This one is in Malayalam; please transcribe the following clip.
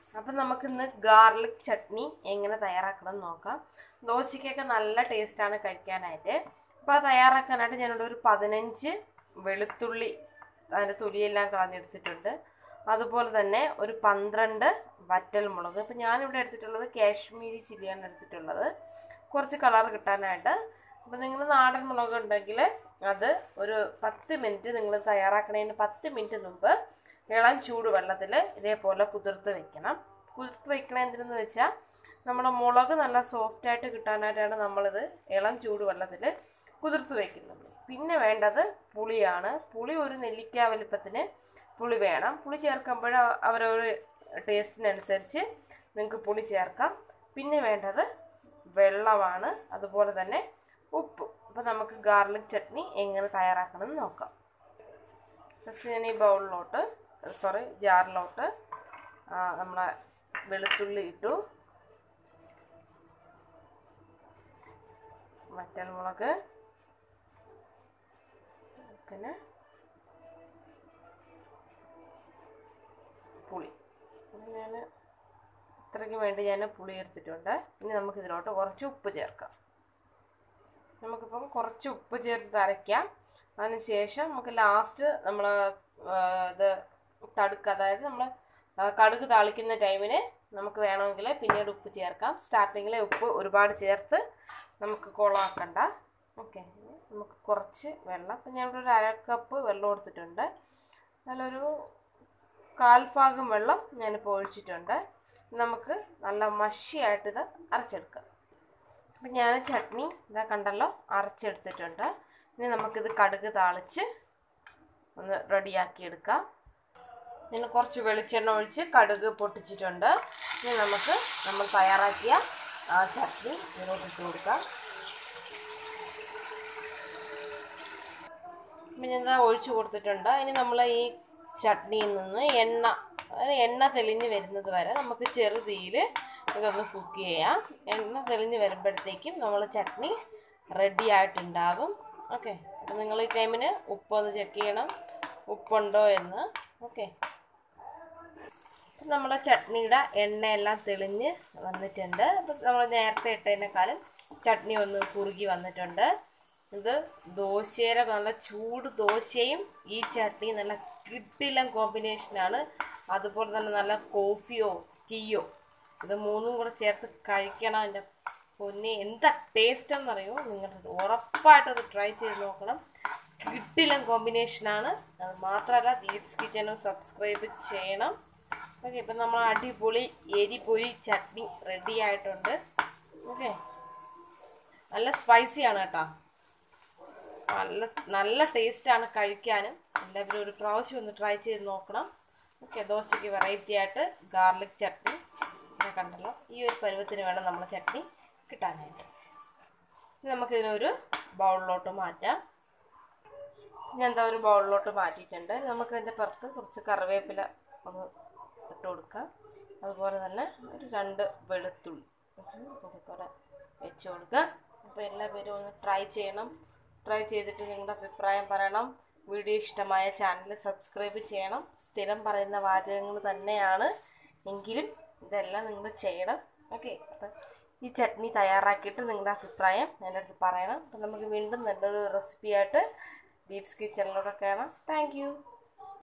അപ്പം നമുക്കിന്ന് ഗാർലിക് ചട്നി എങ്ങനെ തയ്യാറാക്കണം എന്ന് നോക്കാം ദോശയ്ക്കൊക്കെ നല്ല ടേസ്റ്റാണ് കഴിക്കാനായിട്ട് അപ്പോൾ അത് തയ്യാറാക്കാനായിട്ട് ഞാനിവിടെ ഒരു പതിനഞ്ച് വെളുത്തുള്ളി അതിൻ്റെ തൊലിയെല്ലാം കളഞ്ഞെടുത്തിട്ടുണ്ട് അതുപോലെ തന്നെ ഒരു പന്ത്രണ്ട് വറ്റൽ മുളക് ഇപ്പം ഞാനിവിടെ എടുത്തിട്ടുള്ളത് കാശ്മീരി ചില്ലിയാണ് എടുത്തിട്ടുള്ളത് കുറച്ച് കളർ കിട്ടാനായിട്ട് അപ്പം നിങ്ങൾ നാടൻ മുളക് ഉണ്ടെങ്കിൽ അത് ഒരു പത്ത് മിനിറ്റ് നിങ്ങൾ തയ്യാറാക്കുന്നതിന് പത്ത് മിനിറ്റ് മുമ്പ് ഇളം ചൂട് വെള്ളത്തിൽ ഇതേപോലെ കുതിർത്ത് വെക്കണം കുതിർത്ത് വെക്കണത് എന്തിനെന്ന് വെച്ചാൽ നമ്മുടെ മുളക് നല്ല സോഫ്റ്റായിട്ട് കിട്ടാനായിട്ടാണ് നമ്മളിത് ഇളം ചൂട് വെള്ളത്തിൽ കുതിർത്ത് വെക്കുന്നത് പിന്നെ വേണ്ടത് പുളിയാണ് പുളി ഒരു നെല്ലിക്ക വലിപ്പത്തിന് പുളി വേണം പുളി ചേർക്കുമ്പോൾ അവരൊരു ടേസ്റ്റിനനുസരിച്ച് നിങ്ങൾക്ക് പുളി ചേർക്കാം പിന്നെ വേണ്ടത് വെള്ളമാണ് അതുപോലെ തന്നെ ഉപ്പ് അപ്പോൾ നമുക്ക് ഗാർലിക് ചട്നി എങ്ങനെ തയ്യാറാക്കണം എന്ന് നോക്കാം ഫസ്റ്റ് ഞാൻ ഈ ബൗളിലോട്ട് സോറി ജാറിലോട്ട് നമ്മളെ വെളുത്തുള്ളി ഇട്ടു വറ്റൽമുളക് പിന്നെ പുളി ഞാൻ ഇത്രയ്ക്ക് വേണ്ടി ഞാൻ പുളി എടുത്തിട്ടുണ്ട് ഇനി നമുക്കിതിലോട്ട് കുറച്ച് ഉപ്പ് ചേർക്കാം നമുക്കിപ്പം കുറച്ച് ഉപ്പ് ചേർത്ത് അരയ്ക്കാം അതിന് ശേഷം നമുക്ക് ലാസ്റ്റ് നമ്മൾ ഇത് തടുക്ക് അതായത് നമ്മൾ കടുക് താളിക്കുന്ന ടൈമിന് നമുക്ക് വേണമെങ്കിൽ പിന്നീട് ഉപ്പ് ചേർക്കാം സ്റ്റാർട്ടിങ്ങിൽ ഉപ്പ് ഒരുപാട് ചേർത്ത് നമുക്ക് കുളമാക്കണ്ട ഓക്കെ നമുക്ക് കുറച്ച് വെള്ളം അപ്പം ഞാൻ ഇവിടെ ഒരു അര കപ്പ് വെള്ളം എടുത്തിട്ടുണ്ട് നല്ലൊരു കാൽഭാഗം വെള്ളം ഞാനിപ്പോൾ ഒഴിച്ചിട്ടുണ്ട് നമുക്ക് നല്ല മഷിയായിട്ട് ഇത് അരച്ചെടുക്കാം അപ്പം ഞാൻ ചട്നി ഇതാ കണ്ടല്ലോ അരച്ചെടുത്തിട്ടുണ്ട് ഇനി നമുക്കിത് കടുക് താളിച്ച് ഒന്ന് റെഡിയാക്കി എടുക്കാം ഞാൻ കുറച്ച് വെളിച്ചെണ്ണ ഒഴിച്ച് കടുക് പൊട്ടിച്ചിട്ടുണ്ട് ഇനി നമുക്ക് നമ്മൾ തയ്യാറാക്കിയ ആ ചട്നി ഇതിലോട്ട് ഇട്ട് കൊടുക്കാം അപ്പം ഞാൻ ഇതാ ഒഴിച്ച് കൊടുത്തിട്ടുണ്ട് ഇനി നമ്മൾ ഈ ചട്നിയിൽ നിന്ന് എണ്ണ അതായത് എണ്ണ തെളിഞ്ഞ് വരുന്നത് വരെ നമുക്ക് ചെറുതീയിൽ ഇതൊന്ന് കുക്ക് ചെയ്യാം എണ്ണ തെളിഞ്ഞ് വരുമ്പോഴത്തേക്കും നമ്മൾ ചട്നി റെഡി ആയിട്ടുണ്ടാവും ഓക്കെ അപ്പോൾ നിങ്ങൾ ഈ ടൈമിന് ഉപ്പൊന്ന് ചെക്ക് ചെയ്യണം ഉപ്പുണ്ടോ എന്ന് ഓക്കെ നമ്മുടെ ചട്നിയുടെ എണ്ണയെല്ലാം തെളിഞ്ഞ് വന്നിട്ടുണ്ട് അപ്പം നമ്മൾ നേരത്തെ ഇട്ടതിനേക്കാളും ചട്നി ഒന്ന് കുറുകി വന്നിട്ടുണ്ട് ഇത് ദോശയുടെ നല്ല ചൂട് ദോശയും ഈ ചട്നി നല്ല കിട്ടില്ല കോമ്പിനേഷനാണ് അതുപോലെ തന്നെ നല്ല കോഫിയോ ടീയോ ഇത് മൂന്നും കൂടെ ചേർത്ത് കഴിക്കണം എൻ്റെ പൊന്നെ എന്താ ടേസ്റ്റ് എന്നറിയോ നിങ്ങൾ ഉറപ്പായിട്ടും അത് ട്രൈ ചെയ്ത് നോക്കണം കിട്ടില്ല കോമ്പിനേഷനാണ് അത് മാത്രമല്ല ദീപ്സ് കിച്ചനും സബ്സ്ക്രൈബ് ചെയ്യണം ഓക്കെ ഇപ്പം നമ്മൾ അടിപൊളി എരിപൊരി ചട്നി റെഡി ആയിട്ടുണ്ട് ഓക്കെ നല്ല സ്പൈസിയാണ് കേട്ടോ നല്ല നല്ല ടേസ്റ്റാണ് കഴിക്കാനും എല്ലാവരും ഒരു പ്രാവശ്യം ഒന്ന് ട്രൈ ചെയ്ത് നോക്കണം ഓക്കെ ദോശയ്ക്ക് വെറൈറ്റി ആയിട്ട് ഗാർലിക് ചട്നി ഇങ്ങനെ കണ്ടല്ലോ ഈ ഒരു പരുവത്തിന് വേണം നമ്മൾ ചട്നി കിട്ടാനായിട്ട് ഇനി നമുക്കിതിനൊരു ബൗളിലോട്ട് മാറ്റാം ഞാൻ എന്താ ഒരു ബൗളിലോട്ട് മാറ്റിയിട്ടുണ്ട് നമുക്കതിൻ്റെ പുറത്ത് കുറച്ച് കറിവേപ്പില ഒന്ന് ഇട്ട് കൊടുക്കാം അതുപോലെ തന്നെ ഒരു രണ്ട് വെളുത്തുള്ളി അതുപോലെ വെച്ച് കൊടുക്കുക അപ്പോൾ എല്ലാവരും ഒന്ന് ട്രൈ ചെയ്യണം ട്രൈ ചെയ്തിട്ട് നിങ്ങളുടെ അഭിപ്രായം പറയണം വീഡിയോ ഇഷ്ടമായ ചാനൽ സബ്സ്ക്രൈബ് ചെയ്യണം സ്ഥിരം പറയുന്ന വാചകങ്ങൾ തന്നെയാണ് എങ്കിലും ഇതെല്ലാം നിങ്ങൾ ചെയ്യണം ഓക്കെ അപ്പം ഈ ചട്നി തയ്യാറാക്കിയിട്ട് നിങ്ങളുടെ അഭിപ്രായം എൻ്റെ അടുത്ത് പറയണം അപ്പം നമുക്ക് വീണ്ടും നല്ലൊരു റെസിപ്പിയായിട്ട് ദീപ്സ് കിച്ചണിലൂടെ കാണാം താങ്ക്